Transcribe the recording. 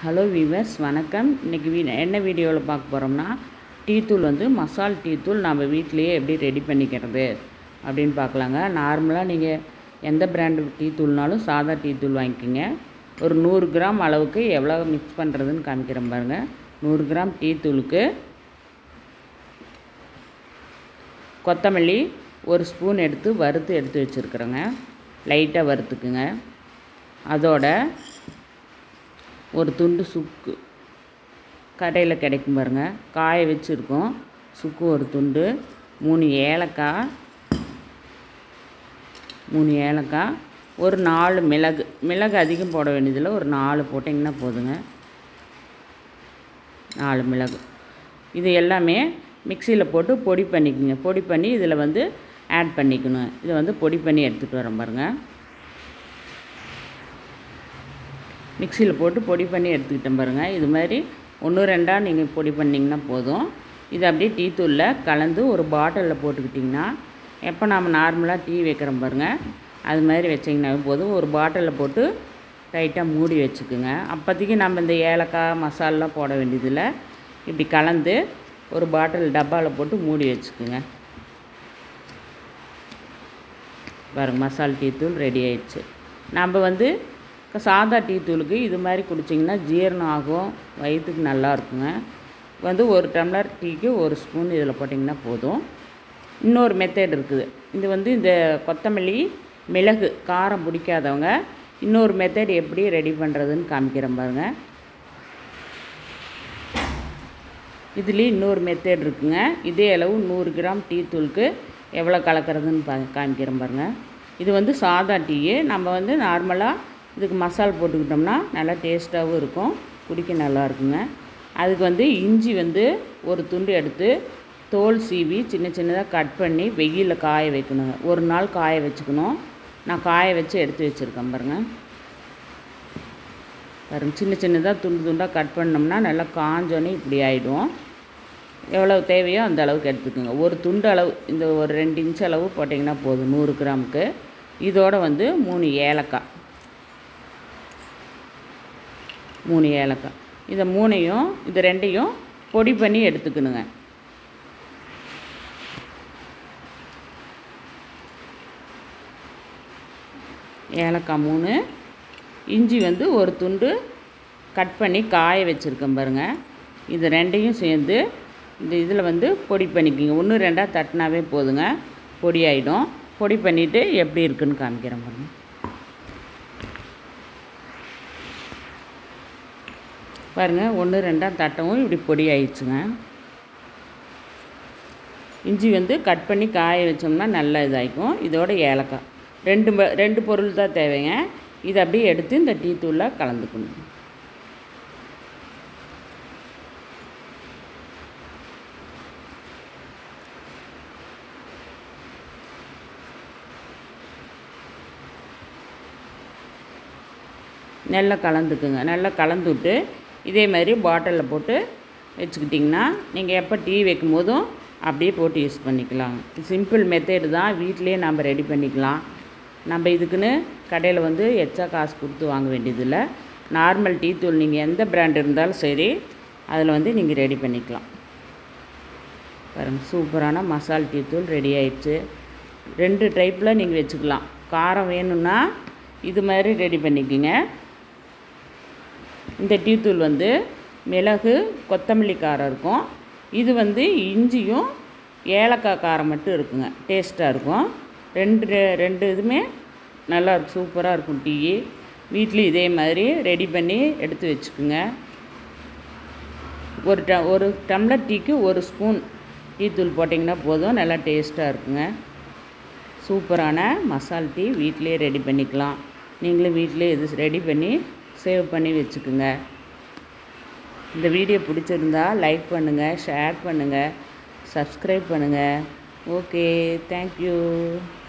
hello viewers வணக்கம் இன்றைக்கி வீ என்ன வீடியோவில் பார்க்க போகிறோம்னா டீ தூள் வந்து மசால் டீ தூள் நம்ம வீட்டிலையே எப்படி ரெடி பண்ணிக்கிறது அப்படின்னு பார்க்கலாங்க நார்மலாக நீங்கள் எந்த பிராண்டு டீ தூள்னாலும் சாதா டீ தூள் வாங்கிக்கோங்க ஒரு நூறு கிராம் அளவுக்கு எவ்வளோ மிக்ஸ் பண்ணுறதுன்னு காமிக்கிறேன் பாருங்கள் நூறு கிராம் டீ தூளுக்கு கொத்தமல்லி ஒரு ஸ்பூன் எடுத்து வறுத்து எடுத்து வச்சுருக்குறேங்க லைட்டாக வறுத்துக்குங்க அதோட ஒரு துண்டு சுக்கு கடையில் கிடைக்கும் பாருங்க காய வச்சுருக்கோம் சுக்கு ஒரு துண்டு மூணு ஏலக்காய் மூணு ஏலக்காய் ஒரு நாலு மிளகு மிளகு அதிகம் போட வேண்டியதில்லை ஒரு நாலு போட்டிங்கன்னா போதுங்க நாலு மிளகு இது எல்லாமே மிக்சியில் போட்டு பொடி பண்ணிக்கோங்க பொடி பண்ணி இதில் வந்து ஆட் பண்ணிக்கணும் இதை வந்து பொடி பண்ணி எடுத்துகிட்டு வரேன் பாருங்கள் மிக்சியில் போட்டு பொடி பண்ணி எடுத்துக்கிட்டேன் பாருங்கள் இது மாதிரி ஒன்று ரெண்டாக நீங்கள் பொடி பண்ணிங்கன்னா போதும் இது அப்படியே டீ தூளில் கலந்து ஒரு பாட்டிலில் போட்டுக்கிட்டிங்கன்னா எப்போ நாம் நார்மலாக டீ வைக்கிறோம் பாருங்கள் அது மாதிரி வச்சிங்கன்னா போதும் ஒரு பாட்டிலில் போட்டு டைட்டாக மூடி வச்சுக்குங்க அப்போதைக்கு நம்ம இந்த ஏலக்காய் மசாலாம் போட வேண்டியதில்லை இப்படி கலந்து ஒரு பாட்டில் டப்பாவில் போட்டு மூடி வச்சுக்குங்க பாருங்க மசால் டீ தூள் ரெடி ஆயிடுச்சு நம்ம வந்து சாதா டீ தூளுக்கு இது மாதிரி குடிச்சிங்கன்னா ஜீரணம் ஆகும் வயிற்றுக்கு நல்லா இருக்குங்க வந்து ஒரு டம்ளர் டீக்கு ஒரு ஸ்பூன் இதில் போட்டிங்கன்னா போதும் இன்னொரு மெத்தட் இருக்குது இது வந்து இந்த கொத்தமல்லி மிளகு காரம் பிடிக்காதவங்க இன்னொரு மெத்தட் எப்படி ரெடி பண்ணுறதுன்னு காமிக்கிறேன் பாருங்கள் இதுலேயும் இன்னொரு மெத்தட் இருக்குங்க இதே அளவு நூறு கிராம் டீ தூளுக்கு எவ்வளோ கலக்கிறதுன்னு பா காமிக்கிறேன் பாருங்கள் இது வந்து சாதா டீயே நம்ம வந்து நார்மலாக இதுக்கு மசால் போட்டுக்கிட்டோம்னா நல்லா டேஸ்ட்டாகவும் இருக்கும் குடிக்க நல்லா இருக்குங்க அதுக்கு வந்து இஞ்சி வந்து ஒரு துண்டு எடுத்து தோல் சீவி சின்ன சின்னதாக கட் பண்ணி வெயிலில் காய வைக்கணுங்க ஒரு நாள் காய வச்சுக்கணும் நான் காய வச்சு எடுத்து வச்சுருக்கேன் பாருங்கள் பாருங்கள் சின்ன சின்னதாக துண்டு துண்டாக கட் பண்ணோம்னா நல்லா காஞ்சோன்னே இப்படி ஆகிடும் எவ்வளோ தேவையோ அந்த அளவுக்கு எடுத்துக்கோங்க ஒரு துண்டு அளவு இந்த ஒரு ரெண்டு இன்ச் அளவு போட்டிங்கன்னா போதும் நூறு கிராமுக்கு இதோட வந்து மூணு ஏலக்காய் மூணு ஏலக்காய் இதை மூணையும் இது ரெண்டையும் பொடி பண்ணி எடுத்துக்கணுங்க ஏலக்காய் மூணு இஞ்சி வந்து ஒரு துண்டு கட் பண்ணி காய வச்சுருக்கேன் பாருங்கள் இது ரெண்டையும் சேர்ந்து இந்த இதில் வந்து பொடி பண்ணிக்கோங்க ஒன்று ரெண்டாக தட்டினாவே போதுங்க பொடி ஆகிடும் பொடி பண்ணிவிட்டு எப்படி இருக்குன்னு காமிக்கிறேன் பாருங்கள் பாருங்கள் ஒன்று ரெண்டாக தட்டவும் இப்படி பொடி ஆயிடுச்சுங்க இஞ்சி வந்து கட் பண்ணி காய வச்சோம்னா நல்லா இதாகிக்கும் இதோட ஏலக்காய் ரெண்டு ரெண்டு பொருள் தான் தேவைங்க இதை அப்படியே எடுத்து இந்த டீ தூளில் கலந்துக்கணும் நல்லா கலந்துக்குங்க நல்லா கலந்துவிட்டு இதே மாதிரி பாட்டிலில் போட்டு வச்சுக்கிட்டிங்கன்னா நீங்கள் எப்போ டீ வைக்கும் போதும் அப்படியே போட்டு யூஸ் பண்ணிக்கலாம் சிம்பிள் மெத்தேடு தான் வீட்டிலே நம்ம ரெடி பண்ணிக்கலாம் நம்ம இதுக்குன்னு கடையில் வந்து எச்சா காசு கொடுத்து வாங்க வேண்டியதில்லை நார்மல் டீ தூள் நீங்கள் எந்த பிராண்ட் இருந்தாலும் சரி அதில் வந்து நீங்கள் ரெடி பண்ணிக்கலாம் பாருங்கள் சூப்பரான மசால் டீ தூள் ரெடி ஆயிடுச்சு ரெண்டு டைப்பில் நீங்கள் வச்சுக்கலாம் காரம் வேணும்னா இது மாதிரி ரெடி பண்ணிக்கோங்க இந்த டீ தூள் வந்து மிளகு கொத்தமல்லி காரம் இருக்கும் இது வந்து இஞ்சியும் ஏலக்காய் காரம் மட்டும் இருக்குங்க டேஸ்ட்டாக இருக்கும் ரெண்டு ரெண்டு இதுவுமே நல்லா இருக்கும் சூப்பராக இருக்கும் டீ வீட்லேயும் இதே மாதிரி ரெடி பண்ணி எடுத்து வச்சுக்குங்க ஒரு ட ஒரு டம்ளர் டீக்கு ஒரு ஸ்பூன் டீ தூள் போட்டிங்கன்னா போதும் நல்லா டேஸ்ட்டாக இருக்குங்க சூப்பரான மசால் டீ வீட்டிலே ரெடி பண்ணிக்கலாம் நீங்களும் வீட்டிலே இது ரெடி பண்ணி சேவ் பண்ணி வச்சுக்குங்க இந்த வீடியோ பிடிச்சிருந்தா லைக் பண்ணுங்கள் ஷேர் பண்ணுங்கள் சப்ஸ்கிரைப் பண்ணுங்கள் ஓகே தேங்க்யூ